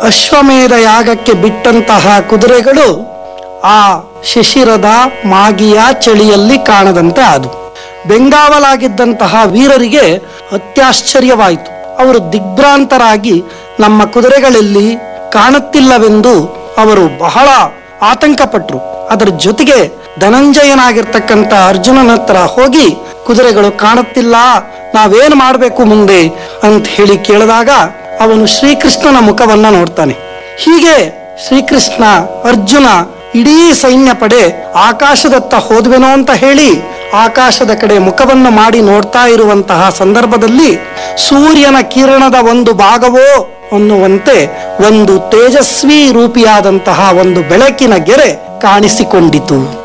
ಅಶ್ವಮೇಧ ಯಾಗಕ್ಕೆ ಬಿಟ್ಟಂತಹ ಕುದುರೆಗಳು ಆ ಶಿಶಿರದ ಮಾಗಿಯ ಚಳಿಯಲ್ಲಿ ಕಾಣದಂತೆ ಆದವು ಬೆಂಗಾವಲಾಗಿದ್ದಂತಹ ವೀರರಿಗೆ ಅತ್ಯಾಶ್ಚರ್ಯವಾಯಿತು ಅವರು ದಿಗ್ಭ್ರಾಂತರಾಗಿ ನಮ್ಮ ಕುದುರೆಗಳಲ್ಲಿ ಕಾಣುತ್ತಿಲ್ಲವೆಂದು ಅವರು ಬಹಳ ಆತಂಕಪಟ್ರು ಅದರ ಜೊತೆಗೆ ಧನಂಜಯನಾಗಿರ್ತಕ್ಕಂಥ ಅರ್ಜುನನ ಹತ್ರ ಹೋಗಿ ಕುದುರೆಗಳು ಕಾಣುತ್ತಿಲ್ಲ ನಾವೇನು ಮಾಡಬೇಕು ಮುಂದೆ ಅಂತ ಹೇಳಿ ಕೇಳಿದಾಗ ಅವನು ಶ್ರೀಕೃಷ್ಣನ ಮುಖವನ್ನ ನೋಡ್ತಾನೆ ಹೀಗೆ ಶ್ರೀಕೃಷ್ಣ ಅರ್ಜುನ ಇಡೀ ಸೈನ್ಯ ಪಡೆ ಆಕಾಶದತ್ತ ಹೋದ್ವೆನೋ ಅಂತ ಹೇಳಿ ಆಕಾಶದ ಕಡೆ ಮುಖವನ್ನು ಮಾಡಿ ನೋಡ್ತಾ ಇರುವಂತಹ ಸಂದರ್ಭದಲ್ಲಿ ಸೂರ್ಯನ ಕಿರಣದ ಒಂದು ಭಾಗವೋ ಅನ್ನುವಂತೆ ಒಂದು ತೇಜಸ್ವಿ ರೂಪಿಯಾದಂತಹ ಒಂದು ಬೆಳಕಿನ ಗೆರೆ ಕಾಣಿಸಿಕೊಂಡಿತು